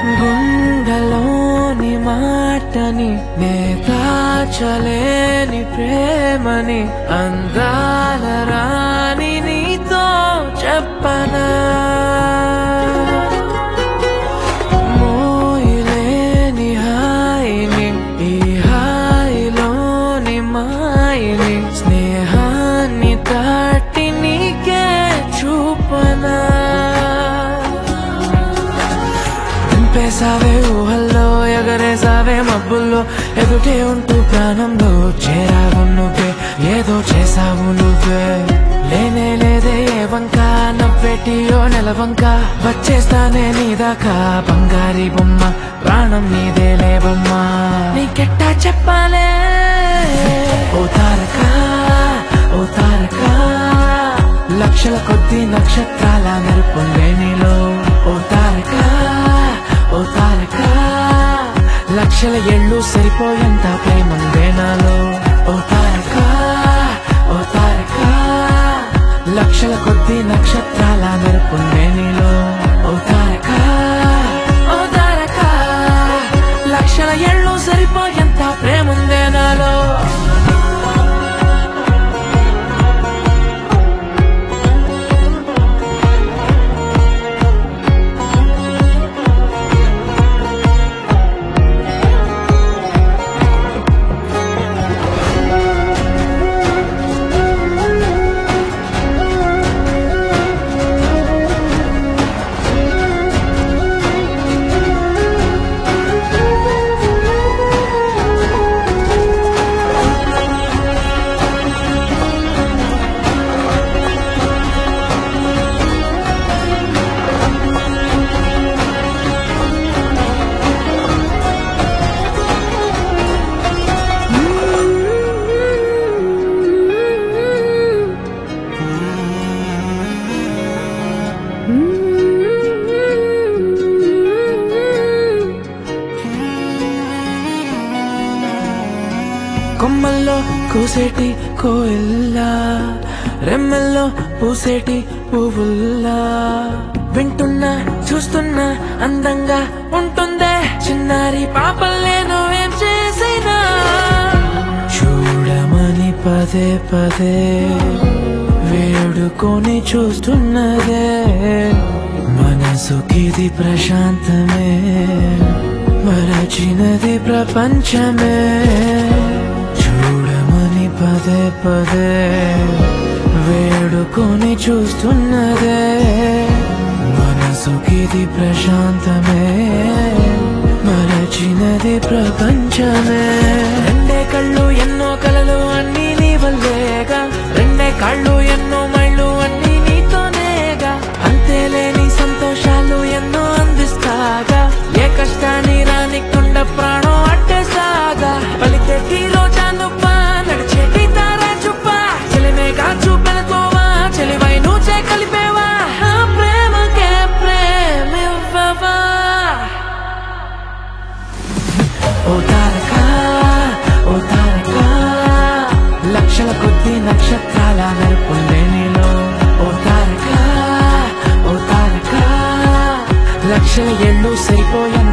గుండెలోని మాటని నే దాచలేని ప్రేమని అందాల రాని నీతో చెప్పనా మోయలేని హాయిని ఈ హాయిలోని మాయని స్నేహాన్ని దాటి నీకే చూపనా నింపేసావే ఊహల్లో ఎగరేసావే మబ్బుల్లో ఎదుటే ఉంటూ ప్రాణంలో చేరావు నువ్వే ఏదో చేసావు నువ్వే లేనే లేదే ఏ వంక నవ్వెటియో నెలవంక వచ్చేస్తానే నీ దాకా బంగారి బొమ్మ ప్రాణం నీదేలే బొమ్మ నీకెట్టా చెప్పాలే ఓ తారక ఓ తారక లక్షల కొద్ది నక్షత్రాల మెరుపుందే నీలో ఓ తారక ఓ తారక లక్షల ఎళ్ళు సరిపోయేంత ప్రేమందే నాలో ఓ తారక ఓ తారక లక్షల కొద్ది నక్షత్రాల మెరుపుందే నీలో ఓ తారక ఓ తారక లక్షల ఎళ్ళు సరిపోయేంత ప్రేముందే నాలో కొమ్మల్లో కూసేటి కోయిల్లా రెమ్మల్లో పూసేటి పువ్వుల్లా వింటున్నా చూస్తున్నా అందంగా ఉంటుందే చిన్నారి పాపల్లే నువ్వేం చేసినా చూడమని పదే పదే వేడుకొని చూస్తున్నదే మనసుకిది ప్రశాంతమే మరచినది ప్రపంచమే చూడమని పదే పదే వేడుకొని చూస్తున్నదే మనసుకిది ప్రశాంతమే మరచినది ప్రపంచమే రెండే కళ్ళు ఎన్నో కలలు అన్ని నీ వల్లేగా రెండే కళ్ళు ఎన్నో మైళ్ళు అన్ని నీతోనేగా అంతేలేని సంతోషాలు ఎన్నో అందిస్తాగా ఏ కష్టాన్ని రానికుండా ప్రాణం అట్టేసాగా పలికేటి రోజా నువ్వా నడిచేటి తారా చుప్పా చెలిమేగా చూపెలతోవా చెలివై నువ్వు కలిపేవా ఆ ప్రేమకే ప్రేమివ్వవా ఓ తారక ఓ తారక లక్షల కొద్ది నక్షత్రాల మెరుపుందే నీలో ఓ తారక ఓ తారక లక్షల ఎళ్ళు సరిపోయే